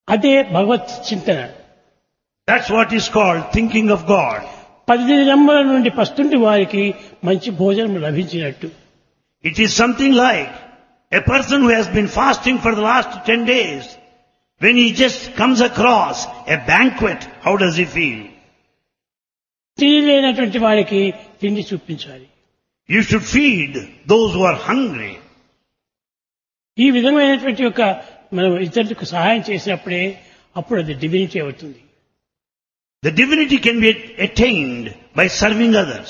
అదే భగవత్ చింతన That's what is called thinking of God. పది దినముల నుండి పస్తుంటి వారికి మంచి భోజనం లభించినట్టు It is something like a person who has been fasting for the last 10 days. When he just comes across a banquet, how does he feel? తిండి లేనటువంటి వారికి తిండి చూపించాలి You should feed those who are hungry. ఈ విధమైనటువంటి యొక్క మనం ఇతరులకు సహాయం చేసినప్పుడే అప్పుడు అది డివినిటీ అవుతుంది The divinity can be attained by serving others.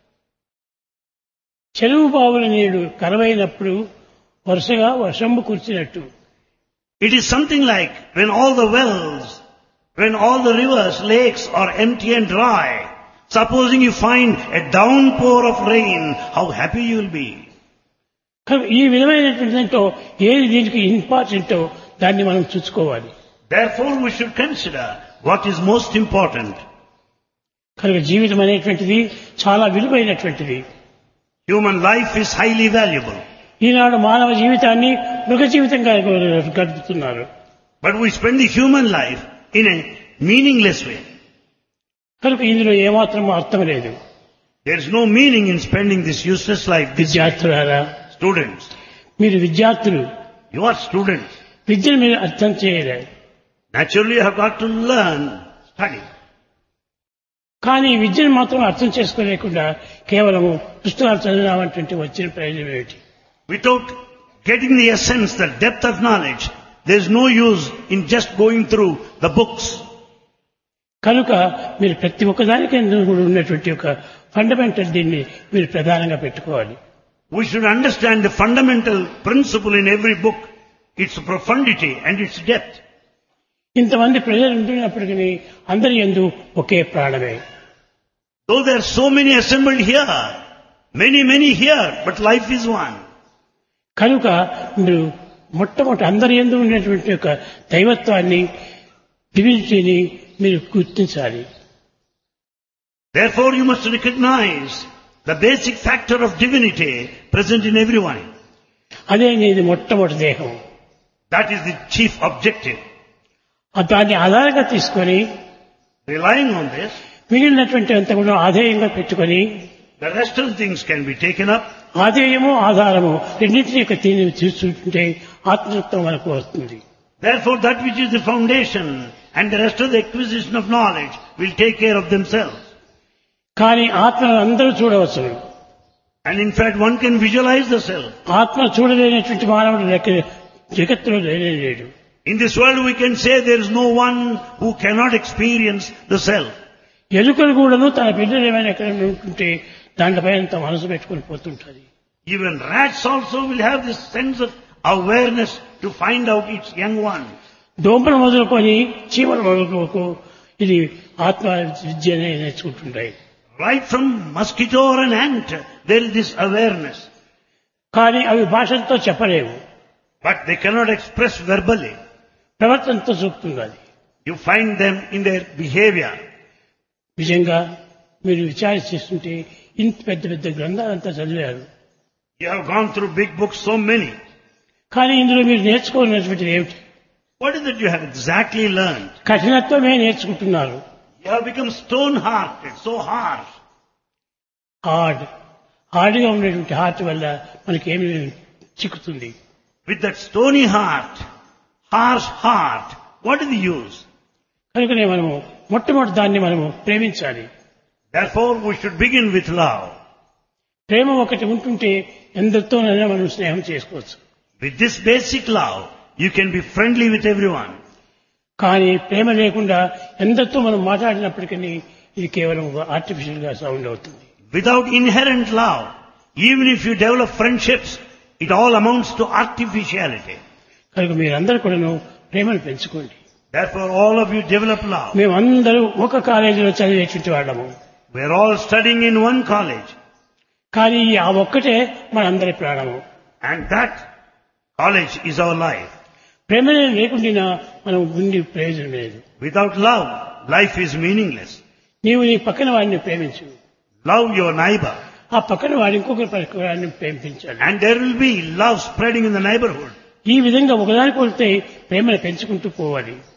చెరువు బావుల నీళ్లు కరవైనప్పుడు వరుసగా వర్షంబు కురిచినట్టు It is something like when all the wells, when all the rivers, lakes are empty and dry, supposing you find a downpour of rain, how happy you will be. కనుక ఈ విధమైనటువంటి దాంట్లో ఏది దీనికి ఇంపార్టెంటో దాన్ని మనం చూసుకోవాలి Therefore we should consider what is most important. కనుక జీవితం అనేటువంటిది చాలా విలువైనటువంటిది Human life is highly valuable. ఈనాడు మానవ జీవితాన్ని మృగ జీవితంగా గడుపుతున్నారు But we spend the human life in a meaningless way. కనుక ఇందులో ఏమాత్రం అర్థం లేదు There is no meaning in spending this useless life. This విద్యార్థులారా students, మీరు విద్యార్థులు you are students. విద్యను మీరు అర్థం చేయలేదు Naturally you have got to learn, study. కానీ ఈ విద్యను మాత్రం అర్థం చేసుకోలేకుండా కేవలము పుస్తకాలు చదివినామంటే వచ్చిన ప్రయోజనం ఏమిటి Without getting the essence, the depth of knowledge, there is no use in just going through the books. కనుక మీరు ప్రతి ఒక్కదానికి కూడా ఉన్నటువంటి ఒక ఫండమెంటల్ దీన్ని మీరు ప్రధానంగా పెట్టుకోవాలి We should understand the fundamental principle in every book, its profundity and its depth. ఇంతమంది ప్రజలు ఉంటున్నప్పటికీ అందరి ఎందు ఒకే ప్రాణమే Though there are so many assembled here, many, many here, but life is one. కనుక మీరు మొట్టమొదటి అందరి ఎందు ఉన్నటువంటి యొక్క దైవత్వాన్ని డివినిటీని మీరు గుర్తించాలి Therefore you must recognize the basic factor of divinity present in everyone. అదే నీది మొట్టమొదటి దేహం That is the chief objective. ఆ దాన్ని ఆధారంగా తీసుకొని Relying on this, మిగిలినటువంటి అంతా కూడా ఆధేయంగా పెట్టుకొని the rest of the things can be taken up. ఆధేయము ఆధారము రెండింటిని యొక్క దీన్ని చూస్తుంటే ఆత్మతత్వం మనకు వస్తుంది Therefore that which is the foundation and the rest of the acquisition of knowledge will take care of themselves. కానీ ఆత్మను అందరూ చూడవచ్చు And in fact one can visualize the self. ఆత్మ చూడలేనటువంటి మానవుడు లెక్క జగత్తులో లేనే లేడు In this world we can say there is no one who cannot experience the self. ఎలుకలు కూడాను తన బిడ్డలు ఏమైనా ఎక్కడ ఉంటుంటే దాంట్లపైన అంత మనసు పెట్టుకొని పోతుంటుంది Even rats also will have this sense of awareness to find out its young ones. దోమలు మొదలుకొని చీమలు మొదలుకోకు ఇది ఆత్మ విద్యనే నేర్చుకుంటుంటాయి Right from mosquito or an ant, there is this awareness. కానీ అవి భాషలతో చెప్పలేవు But they cannot express verbally. ప్రవర్తనతో చూపుతుంది అది You find them in their behavior. నిజంగా మీరు విచారణ చేస్తుంటే ఇంత పెద్ద పెద్ద గ్రంథాలంతా చదివారు You have gone through big books, so many. కానీ ఇందులో మీరు నేర్చుకోవాలన్నటువంటిది ఏమిటి What is it you have exactly learned? కఠినత్వమే నేర్చుకుంటున్నారు You have become stone-hearted, so harsh. Hard హార్డ్గా ఉండేటువంటి హార్ట్ వల్ల మనకేమి చిక్కుతుంది With that stony heart, harsh heart, what is the use? కనుకనే మనము మొట్టమొదటి దాన్ని మనము ప్రేమించాలి Therefore, we should begin with love. ప్రేమ ఒకటి ఉంటుంటే ఎందరితోనైనా మనం స్నేహం చేసుకోవచ్చు With this basic love, you can be friendly with everyone. కానీ ప్రేమ లేకుండా ఎందరితో మనం మాట్లాడినప్పటికీ ఇది కేవలం ఆర్టిఫిషియల్ గా సౌండ్ అవుతుంది Without inherent love, even if you develop friendships, it all amounts to artificiality. కనుక మీరందరూ కూడాను ప్రేమను పెంచుకోండి Therefore, all of you develop love. మేమందరూ ఒక కాలేజీలో చదివేటువంటి వాళ్ళము We are all studying in one college, కానీ ఆ ఒక్కటే మనందరి ప్రాణము and that college is our life. ప్రేమనే లేకుండా మనం ఉండి ప్రయోజనం లేదు Without love, life is meaningless. నీవు నీ పక్కన వాడిని ప్రేమించు Love your neighbor, ఆ పక్కన వాడి ఇంకొక పక్కన వాడిని ప్రేమించాలి and there will be love spreading in the neighborhood. ఈ విధంగా ఒకదానికి వెళ్తే ప్రేమను పెంచుకుంటూ పోవాలి